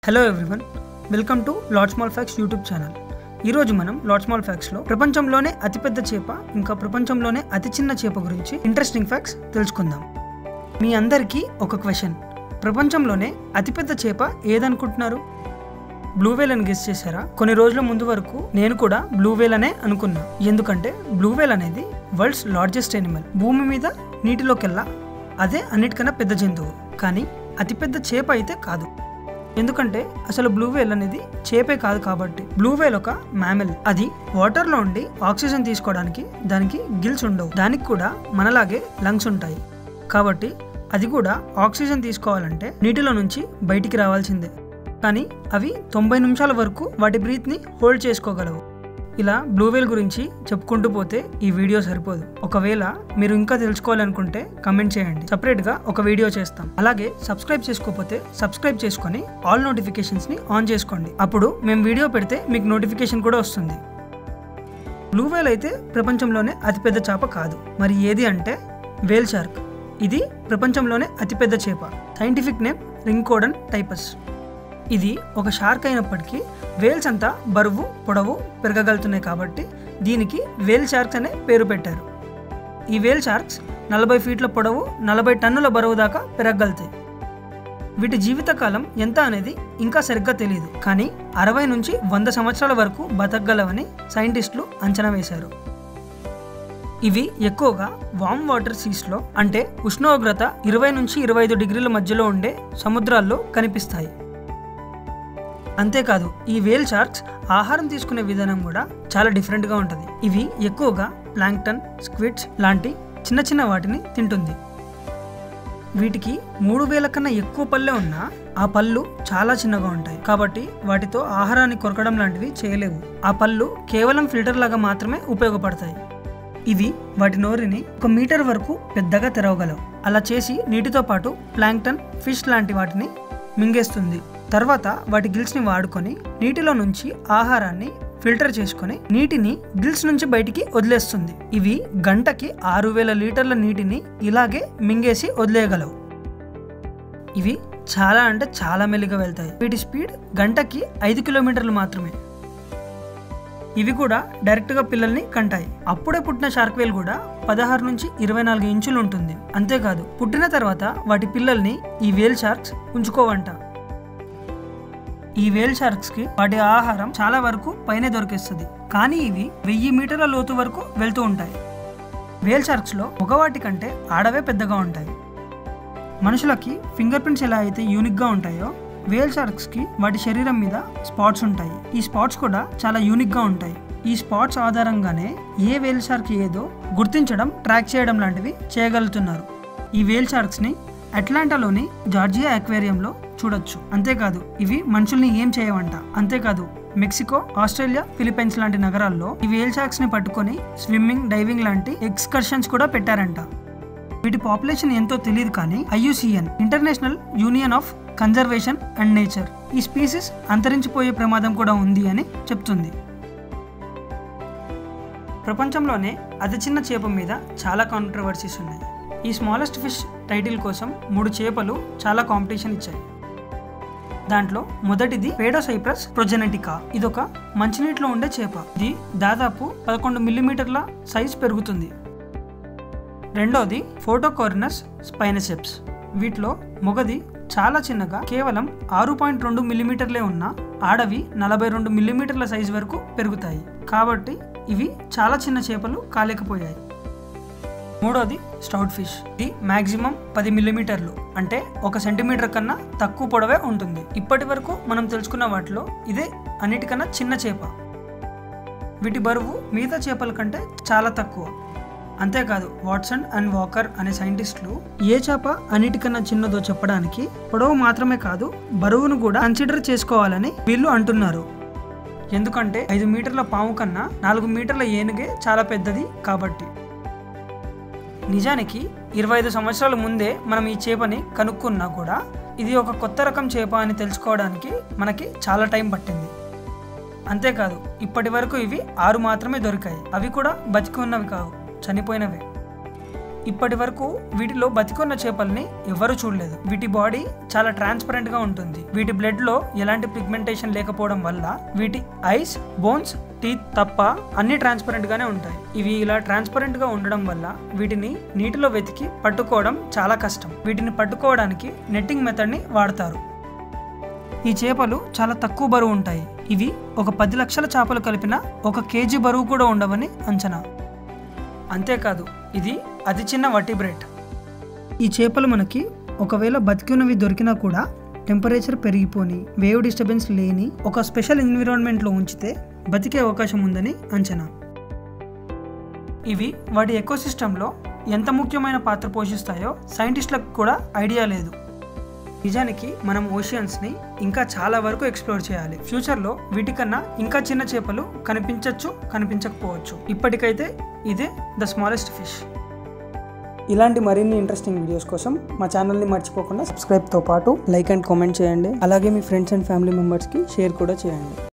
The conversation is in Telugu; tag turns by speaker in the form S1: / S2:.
S1: hello everyone welcome to lot small facts YouTube channel ఈరోజు మనం లాట్ స్మాల్ ఫ్యాక్స్లో ప్రపంచంలోనే అతిపెద్ద చేప ఇంకా ప్రపంచంలోనే అతి చిన్న చేప గురించి ఇంట్రెస్టింగ్ ఫ్యాక్ట్స్ తెలుసుకుందాం మీ అందరికీ ఒక క్వశ్చన్ ప్రపంచంలోనే అతిపెద్ద చేప ఏదనుకుంటున్నారు బ్లూ వేల్ అని గెస్ చేశారా కొన్ని రోజుల ముందు వరకు నేను కూడా బ్లూ వేల్ అనే అనుకున్నా ఎందుకంటే బ్లూ వేల్ అనేది వరల్డ్స్ లార్జెస్ట్ ఎనిమల్ భూమి మీద నీటిలోకెల్లా అదే అన్నిటికన్నా పెద్ద జంతువు కానీ అతిపెద్ద చేప అయితే కాదు ఎందుకంటే అసలు బ్లూ వేల్ అనేది చేపే కాదు కాబట్టి బ్లూ వేల్ ఒక మ్యామెల్ అది వాటర్లో ఉండి ఆక్సిజన్ తీసుకోవడానికి దానికి గిల్స్ ఉండవు దానికి కూడా మనలాగే లంగ్స్ ఉంటాయి కాబట్టి అది కూడా ఆక్సిజన్ తీసుకోవాలంటే నీటిలో నుంచి బయటికి రావాల్సిందే కానీ అవి తొంభై నిమిషాల వరకు వాటి బ్రీత్ని హోల్డ్ చేసుకోగలవు ఇలా బ్లూ వేల్ గురించి చెప్పుకుంటూ పోతే ఈ వీడియో సరిపోదు ఒకవేళ మీరు ఇంకా తెలుసుకోవాలనుకుంటే కమెంట్ చేయండి సపరేట్గా ఒక వీడియో చేస్తాం అలాగే సబ్స్క్రైబ్ చేసుకోకపోతే సబ్స్క్రైబ్ చేసుకొని ఆల్ నోటిఫికేషన్స్ని ఆన్ చేసుకోండి అప్పుడు మేము వీడియో పెడితే మీకు నోటిఫికేషన్ కూడా వస్తుంది బ్లూ వేల్ అయితే ప్రపంచంలోనే అతిపెద్ద చేప కాదు మరి ఏది అంటే వేల్ షార్క్ ఇది ప్రపంచంలోనే అతిపెద్ద చేప సైంటిఫిక్ నేమ్ రింకోడన్ టైపస్ ఇది ఒక షార్క్ అయినప్పటికీ వేల్స్ అంతా బరువు పొడవు పెరగగలుగుతున్నాయి కాబట్టి దీనికి వేల్ షార్క్స్ అనే పేరు పెట్టారు ఈ వేల్ షార్క్స్ నలభై ఫీట్ల పొడవు నలభై టన్నుల బరువు దాకా పెరగగలుగుతాయి వీటి జీవితకాలం ఎంత అనేది ఇంకా సరిగ్గా తెలియదు కానీ అరవై నుంచి వంద సంవత్సరాల వరకు బతకగలవని సైంటిస్టులు అంచనా వేశారు ఇవి ఎక్కువగా వామ్ వాటర్ సీస్లో అంటే ఉష్ణోగ్రత ఇరవై నుంచి ఇరవై ఐదు డిగ్రీల మధ్యలో ఉండే సముద్రాల్లో కనిపిస్తాయి అంతేకాదు ఈ వేల్ షార్క్స్ ఆహారం తీసుకునే విధానం కూడా చాలా డిఫరెంట్గా ఉంటుంది ఇవి ఎక్కువగా ప్లాంక్టన్ స్క్విడ్స్ లాంటి చిన్న చిన్న వాటిని తింటుంది వీటికి మూడు వేల కన్నా ఎక్కువ పళ్ళే ఉన్నా ఆ పళ్ళు చాలా చిన్నగా ఉంటాయి కాబట్టి వాటితో ఆహారాన్ని కొరకడం లాంటివి చేయలేవు ఆ పళ్ళు కేవలం ఫిల్టర్ లాగా మాత్రమే ఉపయోగపడతాయి ఇవి వాటి నోరుని ఒక మీటర్ వరకు పెద్దగా తెరవగలవు అలా చేసి నీటితో పాటు ప్లాంక్టన్ ఫిష్ లాంటి వాటిని మింగేస్తుంది తర్వాత వాటి గిల్స్ని వాడుకొని నీటిలో నుంచి ఆహారాన్ని ఫిల్టర్ చేసుకొని నీటిని గిల్స్ నుంచి బయటికి వదిలేస్తుంది ఇవి గంటకి ఆరు వేల లీటర్ల నీటిని ఇలాగే మింగేసి వదిలేయగలవు ఇవి చాలా అంటే చాలా మెల్లిగా వెళ్తాయి వీటి స్పీడ్ గంటకి ఐదు కిలోమీటర్లు మాత్రమే ఇవి కూడా డైరెక్ట్గా పిల్లల్ని కంటాయి అప్పుడే పుట్టిన షార్క్ వేల్ కూడా పదహారు నుంచి ఇరవై నాలుగు ఇంచులు ఉంటుంది అంతేకాదు పుట్టిన తర్వాత వాటి పిల్లల్ని ఈ వేల్ షార్క్స్ ఉంచుకోవంట ఈ వేల్ షార్క్స్ కి వాటి ఆహారం చాలా వరకు పైనే దొరికేస్తుంది కానీ ఇవి వెయ్యి మీటర్ల లోతు వరకు వెళ్తూ ఉంటాయి వేల్ షార్క్స్ లో మగవాటి కంటే ఆడవే పెద్దగా ఉంటాయి మనుషులకి ఫింగర్ ప్రింట్స్ ఎలా అయితే యూనిక్ గా ఉంటాయో వేల్ షార్క్స్ కి వాటి శరీరం మీద స్పాట్స్ ఉంటాయి ఈ స్పాట్స్ కూడా చాలా యూనిక్ గా ఉంటాయి ఈ స్పాట్స్ ఆధారంగానే ఏ వేల్ షార్క్ ఏదో గుర్తించడం ట్రాక్ చేయడం లాంటివి చేయగలుగుతున్నారు ఈ వేల్ షార్క్స్ ని అట్లాంటాలోని జార్జియా అక్వేరియంలో చూడొచ్చు అంతేకాదు ఇవి మనుషుల్ని ఏం చేయవంట అంతేకాదు మెక్సికో ఆస్ట్రేలియా ఫిలిప్పైన్స్ లాంటి నగరాల్లో ఈ వేల్ షార్క్స్ ని పట్టుకొని స్విమ్మింగ్ డైవింగ్ లాంటి ఎక్స్కర్షన్స్ కూడా పెట్టారంట వీటి పాపులేషన్ ఎంతో తెలియదు కానీ IUCN international union of conservation and nature ఈ స్పీసీస్ అంతరించిపోయే ప్రమాదం కూడా ఉంది అని చెప్తుంది ప్రపంచంలోనే అతి చిన్న చేప మీద చాలా కాంట్రవర్సీస్ ఉన్నాయి ఈ స్మాలెస్ట్ ఫిష్ టైటిల్ కోసం మూడు చేపలు చాలా కాంపిటీషన్ ఇచ్చాయి దాంట్లో మొదటిది పేడోసైప్రస్ ప్రొజెనెటికా ఇదొక మంచినీటిలో ఉండే చేప ఇది దాదాపు పదకొండు మిల్లీమీటర్ల సైజ్ పెరుగుతుంది రెండోది ఫోటోకోర్నస్ స్పైనసెప్స్ వీటిలో మొగది చాలా చిన్నగా కేవలం ఆరు పాయింట్ రెండు మిల్లీమీటర్లే ఉన్న ఆడవి నలభై రెండు మిల్లీమీటర్ల సైజ్ వరకు పెరుగుతాయి కాబట్టి ఇవి చాలా చిన్న చేపలు కాలేకపోయాయి మూడోది స్టౌట్ ఫిష్ ఇది మాక్సిమం పది మిల్లీమీటర్లు అంటే ఒక సెంటీమీటర్ కన్నా తక్కువ పొడవే ఉంటుంది ఇప్పటి వరకు మనం తెలుసుకున్న వాటిలో ఇదే అన్నిటికన్నా చిన్న చేప వీటి బరువు మిగతా చేపల కంటే చాలా తక్కువ అంతేకాదు వాట్సన్ అండ్ వాకర్ అనే సైంటిస్టులు ఏ చేప అన్నిటికన్నా చిన్నదో చెప్పడానికి పొడవు మాత్రమే కాదు బరువును కూడా కన్సిడర్ చేసుకోవాలని వీళ్ళు అంటున్నారు ఎందుకంటే ఐదు మీటర్ల పాము కన్నా నాలుగు మీటర్ల ఏనుగే చాలా పెద్దది కాబట్టి నిజానికి ఇరవై ఐదు సంవత్సరాల ముందే మనం ఈ చేపని కనుక్కున్నా కూడా ఇది ఒక కొత్త రకం చేప అని తెలుసుకోవడానికి మనకి చాలా టైం పట్టింది అంతేకాదు ఇప్పటి వరకు ఇవి ఆరు మాత్రమే దొరికాయి అవి కూడా బతికి ఉన్నవి కావు చనిపోయినవే ఇప్పటి వరకు వీటిలో బతికున్న చేపల్ని ఎవరు చూడలేదు వీటి బాడీ చాలా ట్రాన్స్పరెంట్ గా ఉంటుంది వీటి బ్లడ్ లో ఎలాంటి పిగ్మెంటేషన్ లేకపోవడం వల్ల వీటి ఐస్ బోన్స్ టీత్ తప్ప అన్ని ట్రాన్స్పరెంట్ గానే ఉంటాయి ఇవి ఇలా ట్రాన్స్పరెంట్ గా ఉండడం వల్ల వీటిని నీటిలో వెతికి పట్టుకోవడం చాలా కష్టం వీటిని పట్టుకోవడానికి నెట్టింగ్ మెథడ్ ని వాడతారు ఈ చేపలు చాలా తక్కువ బరువు ఉంటాయి ఇవి ఒక పది లక్షల చేపలు కలిపిన ఒక కేజీ బరువు కూడా ఉండవని అంచనా అంతేకాదు ఇది అతి చిన్న వటిబ్రేట్ ఈ చేపలు మనకి ఒకవేళ బతికినవి దొరికినా కూడా టెంపరేచర్ పెరిగిపోని వేవ్ డిస్టర్బెన్స్ లేని ఒక స్పెషల్ ఎన్విరాన్మెంట్లో ఉంచితే బతికే అవకాశం ఉందని అంచనా ఇవి వాటి ఎకోసిస్టంలో ఎంత ముఖ్యమైన పాత్ర పోషిస్తాయో సైంటిస్టులకు కూడా ఐడియా లేదు నిజానికి మనం ఓషియన్స్ని ఇంకా చాలా వరకు ఎక్స్ప్లోర్ చేయాలి ఫ్యూచర్లో వీటికన్నా ఇంకా చిన్న చేపలు కనిపించవచ్చు కనిపించకపోవచ్చు ఇప్పటికైతే ఇదే ద స్మాలెస్ట్ ఫిష్ ఇలాంటి మరిన్ని ఇంట్రెస్టింగ్ వీడియోస్ కోసం మా ఛానల్ని మర్చిపోకుండా సబ్స్క్రైబ్తో పాటు లైక్ అండ్ కామెంట్ చేయండి అలాగే మీ ఫ్రెండ్స్ అండ్ ఫ్యామిలీ మెంబర్స్కి షేర్ కూడా చేయండి